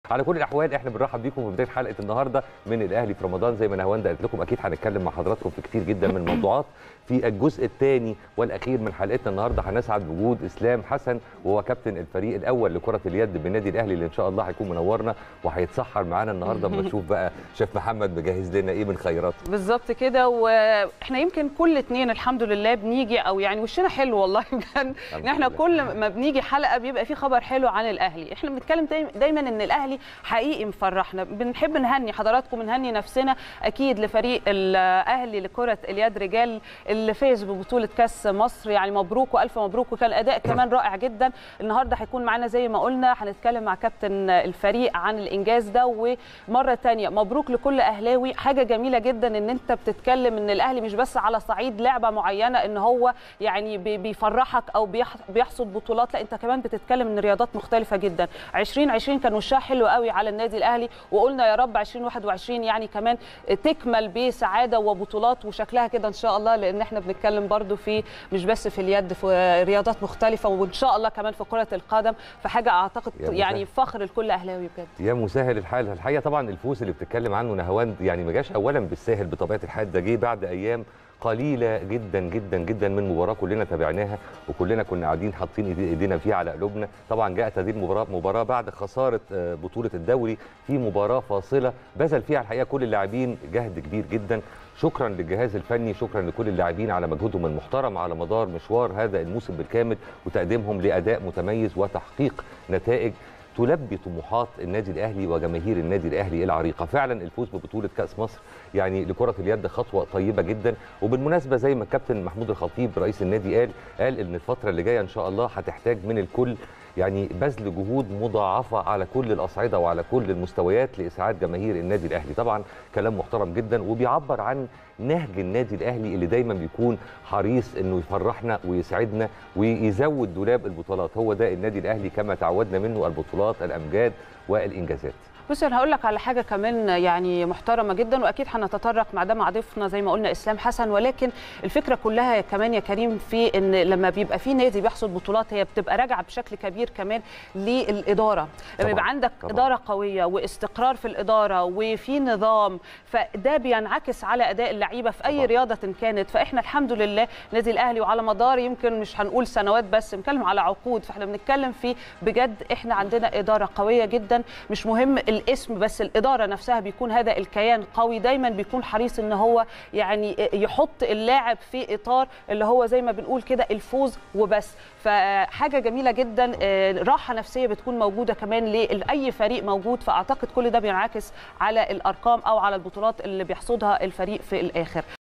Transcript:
على كل الاحوال احنا بنرحب بيكم في بدايه حلقه النهارده من الاهلي في رمضان زي ما نهاوند قالت لكم اكيد هنتكلم مع حضراتكم في كتير جدا من الموضوعات في الجزء الثاني والاخير من حلقتنا النهارده هنسعد بوجود اسلام حسن وهو كابتن الفريق الاول لكره اليد بالنادي الاهلي اللي ان شاء الله هيكون منورنا وهيتسحر معانا النهارده اما نشوف بقى شيف محمد مجهز لنا ايه من خيرات بالظبط كده واحنا يمكن كل اتنين الحمد لله بنيجي او يعني وشنا حلو والله بجد ان احنا لله. كل ما بنيجي حلقه بيبقى في خبر حلو عن الاهلي احنا بنتكلم دايما- دايما ان الاهلي حقيقي مفرحنا بنحب نهني حضراتكم نهني نفسنا اكيد لفريق الاهلي لكره اليد رجال اللي فاز ببطوله كاس مصر يعني مبروك والف مبروك وكان اداء كمان رائع جدا النهارده هيكون معانا زي ما قلنا هنتكلم مع كابتن الفريق عن الانجاز ده ومره تانية مبروك لكل اهلاوي حاجه جميله جدا ان انت بتتكلم ان الاهلي مش بس على صعيد لعبه معينه ان هو يعني بي- بيفرحك او بيح- بيحصد بطولات لا انت كمان بتتكلم ان رياضات مختلفه جدا 2020 كان وشها حلو قوي على النادي الاهلي وقلنا يا رب 2021 يعني كمان تكمل بسعاده وبطولات وشكلها كده ان شاء الله لان احنا بنتكلم برضو في مش بس في اليد في رياضات مختلفه وان شاء الله كمان في كره القدم فحاجه اعتقد يا يعني فخر لكل اهلاوي بجد يا مسهل الحال الحقيقه طبعا الفوز اللي بتتكلم عنه نهاوند يعني ما جاش اولا بالساهل بطبيعه الحال ده جه بعد ايام قليله جدا جدا جدا من مباراه كلنا تابعناها وكلنا كنا قاعدين حاطين إيدي- ايدينا فيها على قلوبنا طبعا جاءت هذه المباراه مباراه بعد خساره آه، بطوله الدوري في مباراه فاصله بذل فيها الحقيقه كل اللاعبين جهد كبير جدا شكرا للجهاز الفني شكرا لكل اللاعبين على مجهودهم المحترم على مدار مشوار هذا الموسم بالكامل وتقديمهم لاداء متميز وتحقيق نتائج تلبي طموحات النادي الاهلي وجماهير النادي الاهلي العريقه فعلا الفوز ببطوله كاس مصر يعني لكره اليد خطوه طيبه جدا وبالمناسبه زي ما الكابتن محمود الخطيب رئيس النادي قال قال ان الفتره اللي جايه ان شاء الله هتحتاج من الكل يعني بذل جهود مضاعفه على كل الاصعده وعلى كل المستويات لاسعاد جماهير النادي الاهلي طبعا كلام محترم جدا وبيعبر عن نهج النادي الاهلي اللي دايما بيكون حريص انه يفرحنا ويسعدنا ويزود دولاب البطولات هو ده النادي الاهلي كما تعودنا منه البطولات الامجاد والانجازات بص انا هقول لك على حاجه كمان يعني محترمه جدا واكيد هنتطرق مع ده مع ضيفنا زي ما قلنا اسلام حسن ولكن الفكره كلها كمان يا كريم في ان لما بيبقى في نادي بيحصد بطولات هي بتبقى راجعه بشكل كبير كمان للاداره لما طبعاً، يبقى عندك طبعاً. اداره قويه واستقرار في الاداره وفي نظام فده بينعكس على اداء اللعيبه في اي طبعاً. رياضه كانت فاحنا الحمد لله نادي الاهلي وعلى مدار يمكن مش هنقول سنوات بس بنتكلم على عقود فاحنا بنتكلم في بجد احنا عندنا اداره قويه جدا مش مهم الاسم بس الاداره نفسها بيكون هذا الكيان قوي دايما بيكون حريص ان هو يعني يحط اللاعب في اطار اللي هو زي ما بنقول كده الفوز وبس فحاجه جميله جدا آه، راحه نفسيه بتكون موجوده كمان لاي فريق موجود فاعتقد كل ده بينعكس على الارقام او على البطولات اللي بيحصدها الفريق في الاخر